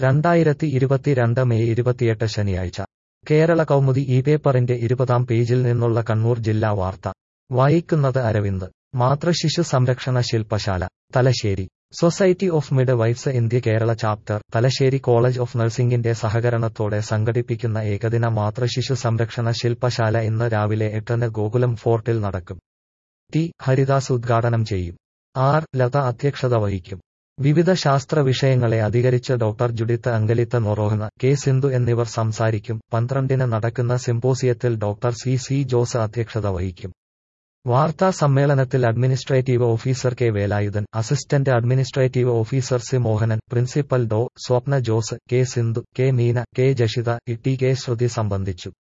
രണ്ടായിരത്തി ഇരുപത്തിരണ്ട് മെയ് ഇരുപത്തിയെട്ട് ശനിയാഴ്ച കേരള കൗമുദി ഈ പേപ്പറിന്റെ ഇരുപതാം പേജിൽ നിന്നുള്ള കണ്ണൂർ ജില്ലാ വാർത്ത വായിക്കുന്നത് അരവിന്ദ് മാതൃശിശു സംരക്ഷണ ശില്പശാല Thalassery society of midwives India Kerala chapter Thalassery college of നഴ്സിംഗിന്റെ സഹകരണത്തോടെ സംഘടിപ്പിക്കുന്ന ഏകദിന മാതൃശിശു സംരക്ഷണ ശില്പശാല ഇന്ന് രാവിലെ എട്ടിന് ഗോകുലം ഫോർട്ടിൽ നടക്കും ടി ഹരിദാസ് ഉദ്ഘാടനം ചെയ്യും ആർ ലത അധ്യക്ഷത വഹിക്കും വിവിധ ശാസ്ത്ര വിഷയങ്ങളെ അധികരിച്ച് ഡോക്ടർ ജുഡിത്ത് അങ്കലിത്ത് നൊറോഹ്ന കെ സിന്ധു എന്നിവർ സംസാരിക്കും പന്ത്രണ്ടിന് നടക്കുന്ന സിംപോസിയത്തിൽ ഡോക്ടർ സി സി ജോസ് അധ്യക്ഷത വഹിക്കും വാർത്താ സമ്മേളനത്തിൽ administrative officer K Velayudhan assistant administrative officer C Mohanan principal Dr Swapna Jose K Sindhu K Meena K Jashitha T K Sruthi സംബന്ധിച്ചു